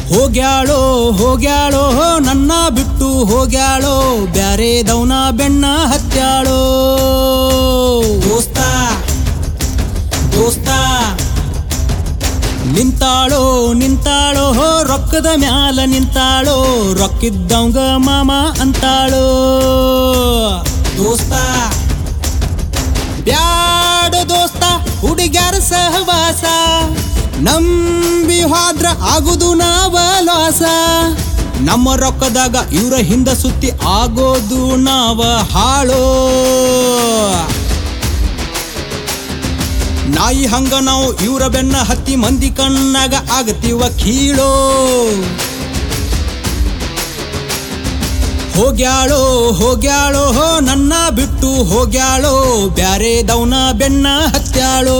ಹೋಗ್ಯಾಳೋ ಹೋಗ್ಯಾಳೋ ನನ್ನ ಬಿಟ್ಟು ಹೋಗ್ಯಾಳೋ ಬ್ಯಾರೆದವನ ಬೆನ್ನ ಹತ್ಯಾಳೋ ದೋಸ್ತ ದೋಸ್ತ ನಿಂತಾಳೋ ನಿಂತಾಳೋ ರೊಕ್ಕದ ಮ್ಯಾಲ ನಿಂತಾಳೋ ರೊಕ್ಕಿದ್ದವಂಗ ಮಾಮ ಅಂತಾಳೋ ದೋಸ್ತ ಬ್ಯಾಡ ದೋಸ್ತ ಹುಡುಗ್ಯಾರ ಸಹವಾಸ ನಂಬಿ ಹೋದ್ರ ಆಗುದು ನಾವ ಲಾಸ ನಮ್ಮ ರೊಕ್ಕದಾಗ ಇವ್ರ ಹಿಂದ ಸುತ್ತಿ ಆಗೋದು ನಾವ ಹಾಳೋ ನಾಯಿ ಹಂಗ ನಾವು ಇವ್ರ ಬೆನ್ನ ಹತ್ತಿ ಮಂದಿ ಕಣ್ಣಾಗ ಆಗತೀವ ಕೀಳೋ ಹೋಗ್ಯಾಳೋ ಹೋಗ್ಯಾಳೋ ನನ್ನ ಬಿಟ್ಟು ಹೋಗ್ಯಾಳೋ ಬ್ಯಾರೆದವನ ಬೆನ್ನ ಹತ್ಯಾಳೋ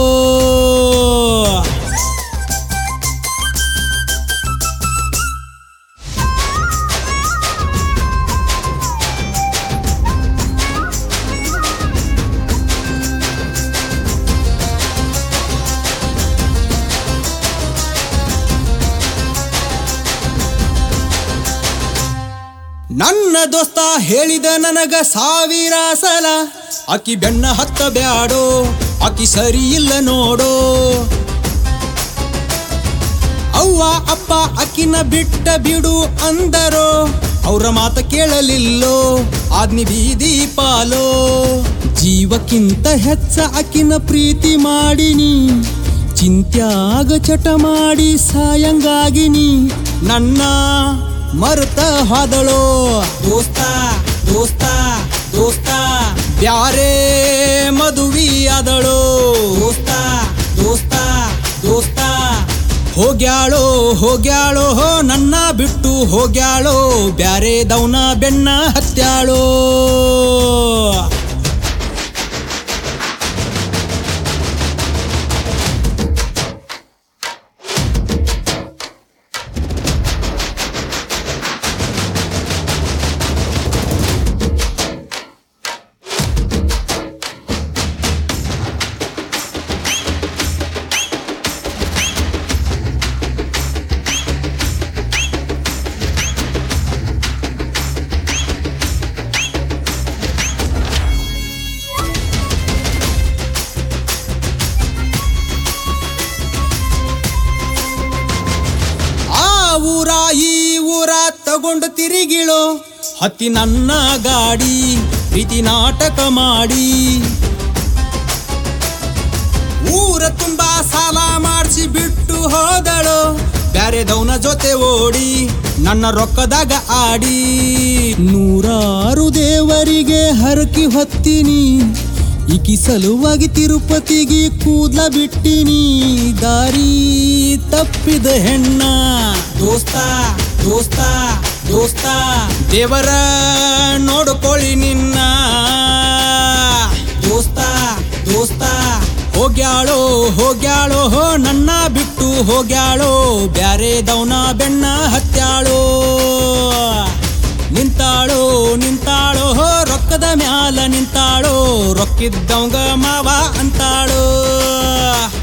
ನನ್ನ ದೋಸ್ತ ಹೇಳಿದ ನನಗ ಸಾವಿರ ಸಲ ಅಕ್ಕಿ ಬೆನ್ನ ಹತ್ತ ಬ್ಯಾಡೋ ಅಕ್ಕಿ ಸರಿ ಇಲ್ಲ ನೋಡೋ ಅವ್ವ ಅಪ್ಪ ಅಕ್ಕಿನ ಬಿಟ್ಟ ಬಿಡು ಅಂದರೋ ಅವ್ರ ಮಾತ ಕೇಳಲಿಲ್ಲೋ ಆದ್ನಿ ಬೀದಿ ಪಾಲೋ ಜೀವಕ್ಕಿಂತ ಹೆಚ್ಚ ಅಕ್ಕಿನ ಪ್ರೀತಿ ಮಾಡಿನಿ ಚಿಂತ್ಯಾಗ ಚಟ ಮಾಡಿ ಸಾಯಂಗಾಗಿನಿ ನನ್ನ ಮರುತ ಹೋದಳೋ ದೋಸ್ತ ದೋಸ್ತ ದೋಸ್ತ ಬ್ಯಾರೆ ಮದುವಿ ಆದಳೋ ದೋಸ್ತ ದೋಸ್ತ ದೋಸ್ತ ಹೋಗ್ಯಾಳೋ ಹೋಗ್ಯಾಳೋ ನನ್ನ ಬಿಟ್ಟು ಹೋಗ್ಯಾಳೋ ಬ್ಯಾರೆದವನ ಬೆನ್ನ ಹತ್ಯಾಳೋ ಆ ಊರ ಈ ಊರ ತಗೊಂಡು ತಿರುಗಿಳೋ ಹತ್ತಿ ನನ್ನ ಗಾಡಿ ಪ್ರೀತಿ ನಾಟಕ ಮಾಡಿ ಊರ ತುಂಬಾ ಸಾಲ ಮಾಡಿಸಿ ಬಿಟ್ಟು ಹೋದಳು ಬ್ಯಾರೆದವನ ಜೊತೆ ಓಡಿ ನನ್ನ ರೊಕ್ಕದಾಗ ಆಡಿ ನೂರಾರು ದೇವರಿಗೆ ಹರಕಿ ಹೊತ್ತೀನಿ ಈಕಿ ಸಲುವಾಗಿ ತಿರುಪತಿಗೆ ಕೂದ್ಲ ಬಿಟ್ಟಿನಿ ದಾರಿ ತಪ್ಪಿದ ಹೆಣ್ಣ ದೋಸ್ತ ದೋಸ್ತ ದೋಸ್ತ ದೇವರ ನೋಡ್ಕೊಳ್ಳಿ ನಿನ್ನ ದೋಸ್ತ ದೋಸ್ತ ಹೋಗ್ಯಾಳೋ ಹೋಗ್ಯಾಳೋ ಹೋ ನನ್ನ ಬಿಟ್ಟು ಹೋಗ್ಯಾಳೋ ಬ್ಯಾರೆದವನ ಬೆನ್ನ ಹತ್ಯಾಳೋ ನಿಂತಾಳೋ ನಿಂತಾಳೋ ಹೋ ರೊಕ್ಕದ ಮ್ಯಾಲ ನಿಂತಾಳೋ ರೊಕ್ಕಿದ್ದವಂಗ ಮಾವ ಅಂತಾಳೋ